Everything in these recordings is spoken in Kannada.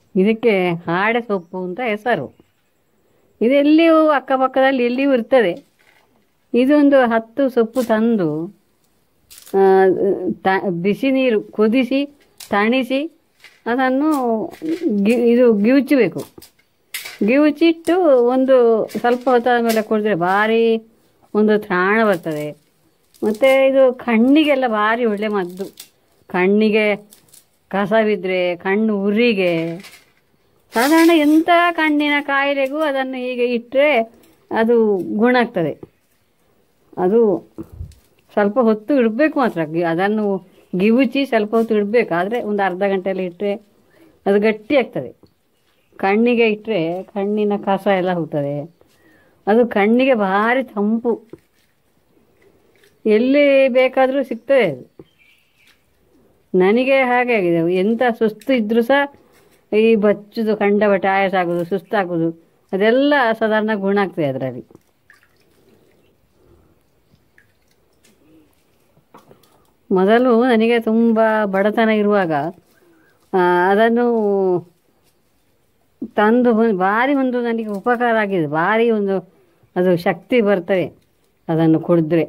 ಇದಕ್ಕೆ ಹಾಡೆ ಸೊಪ್ಪು ಅಂತ ಹೆಸರು ಇದು ಎಲ್ಲಿಯೂ ಅಕ್ಕಪಕ್ಕದಲ್ಲಿ ಎಲ್ಲಿಯೂ ಇರ್ತದೆ ಇದೊಂದು ಹತ್ತು ಸೊಪ್ಪು ತಂದು ಆ, ತ ಬಿಸಿ ನೀರು ಕುದಿಸಿ ತಣಿಸಿ ಅದನ್ನು ಗಿ ಇದು ಗಿವುಚಬೇಕು ಗಿವುಚಿಟ್ಟು ಒಂದು ಸ್ವಲ್ಪ ಹೊತ್ತಾದ ಮೇಲೆ ಕುಡಿದ್ರೆ ಭಾರಿ ಒಂದು ತ್ರಾಣ ಬರ್ತದೆ ಮತ್ತು ಇದು ಕಣ್ಣಿಗೆಲ್ಲ ಭಾರಿ ಒಳ್ಳೆ ಮದ್ದು ಕಣ್ಣಿಗೆ ಕಸ ಬಿದ್ದರೆ ಕಣ್ಣು ಉರಿಗೆ ಸಾಧಾರಣ ಎಂಥ ಕಣ್ಣಿನ ಕಾಯಿಲೆಗೂ ಅದನ್ನು ಹೀಗೆ ಇಟ್ಟರೆ ಅದು ಗುಣ ಆಗ್ತದೆ ಅದು ಸ್ವಲ್ಪ ಹೊತ್ತು ಇಡಬೇಕು ಮಾತ್ರ ಗಿ- ಅದನ್ನು ಗಿವುಚಿ ಸ್ವಲ್ಪ ಹೊತ್ತು ಇಡಬೇಕು ಆದರೆ ಒಂದು ಅರ್ಧ ಗಂಟೆಯಲ್ಲಿ ಇಟ್ಟರೆ ಅದು ಗಟ್ಟಿ ಆಗ್ತದೆ ಕಣ್ಣಿಗೆ ಇಟ್ಟರೆ ಕಣ್ಣಿನ ಕಸ ಎಲ್ಲ ಹೋಗ್ತದೆ ಅದು ಕಣ್ಣಿಗೆ ಭಾರಿ ತಂಪು ಎಲ್ಲಿ ಬೇಕಾದರೂ ಸಿಗ್ತದೆ ಅದು ನನಗೆ ಹಾಗೆ ಆಗಿದೆ ಎಂಥ ಸುಸ್ತು ಇದ್ದರೂ ಸಹ ಈ ಬಚ್ಚುದು ಕಂಡಬಟ್ಟೆ ಆಯಾಸ ಆಗೋದು ಸುಸ್ತಾಗೋದು ಅದೆಲ್ಲ ಸಾಧಾರಣ ಗುಣ ಆಗ್ತದೆ ಅದರಲ್ಲಿ ಮೊದಲು ನನಗೆ ತುಂಬ ಬಡತನ ಇರುವಾಗ ಆ, ಅದನ್ನು ತಂದು ಒಂದು ಭಾರಿ ಒಂದು ನನಗೆ ಉಪಕಾರ ಆಗಿದೆ ಭಾರಿ ಒಂದು ಅದು ಶಕ್ತಿ ಬರ್ತದೆ ಅದನ್ನು ಕುಡಿದ್ರೆ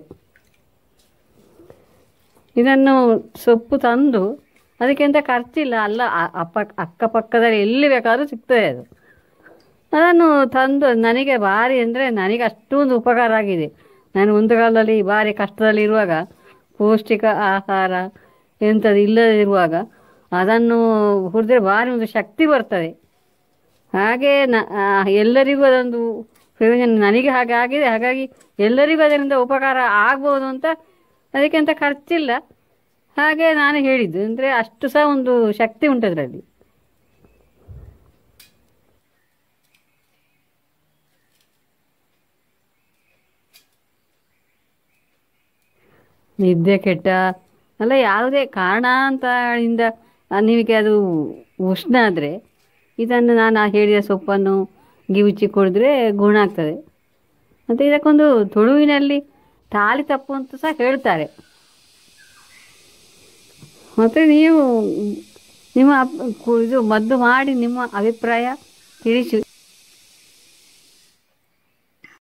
ಇದನ್ನು ಸೊಪ್ಪು ತಂದು ಅದಕ್ಕೆಂತ ಖರ್ಚಿಲ್ಲ ಅಲ್ಲ ಅ- ಅಪ್ಪ ಅಕ್ಕಪಕ್ಕದಲ್ಲಿ ಎಲ್ಲಿ ಬೇಕಾದರೂ ಸಿಗ್ತದೆ ಅದು ಅದನ್ನು ತಂದು ನನಗೆ ಭಾರಿ ಅಂದರೆ ನನಗೆ ಅಷ್ಟೊಂದು ಉಪಕಾರ ಆಗಿದೆ ನಾನು ಒಂದು ಕಾಲದಲ್ಲಿ ಭಾರಿ ಕಷ್ಟದಲ್ಲಿ ಇರುವಾಗ ಪೌಷ್ಟಿಕ ಆಹಾರ ಎಂಥದ್ದು ಇಲ್ಲದಿರುವಾಗ ಅದನ್ನು ಕುಡಿದ್ರೆ ಭಾರಿ ಒಂದು ಶಕ್ತಿ ಬರ್ತದೆ ಹಾಗೆ ನ ಆ, ಎಲ್ಲರಿಗೂ ಅದೊಂದು ಪ್ರಯೋಜನ ನನಗೆ ಹಾಗೆ ಆಗಿದೆ ಹಾಗಾಗಿ ಎಲ್ಲರಿಗೂ ಅದರಿಂದ ಉಪಕಾರ ಆಗ್ಬೋದು ಅಂತ ಅದಕ್ಕೆಂತ ಖರ್ಚಿಲ್ಲ ಹಾಗೆ ನಾನು ಹೇಳಿದ್ದು ಅಂದರೆ ಅಷ್ಟು ಸಹ ಒಂದು ಶಕ್ತಿ ಉಂಟು ಅದರಲ್ಲಿ ನಿದ್ದೆ ಕೆಟ್ಟ ಅಲ್ಲ ಯಾವುದೇ ಕಾರಣಾಂತರದಿಂದ ನಿಮಗೆ ಅದು ಉಷ್ಣ ಆದರೆ ಇದನ್ನು ನಾನು ಆ ಹೇಳಿದ ಸೊಪ್ಪನ್ನು ಗಿವುಚಿ ಕುಡಿದ್ರೆ ಗುಣ ಆಗ್ತದೆ ಮತ್ತು ಇದಕ್ಕೊಂದು ತುಳುವಿನಲ್ಲಿ ತಾಳಿ ತಪ್ಪು ಅಂತ ಸಹ ಹೇಳ್ತಾರೆ ಮತ್ತು ನೀವು ನಿಮ್ಮ ಅಪ್- ಕು- ಇದು ಮದ್ದು ಮಾಡಿ ನಿಮ್ಮ ಅಭಿಪ್ರಾಯ ತಿಳಿಸಿ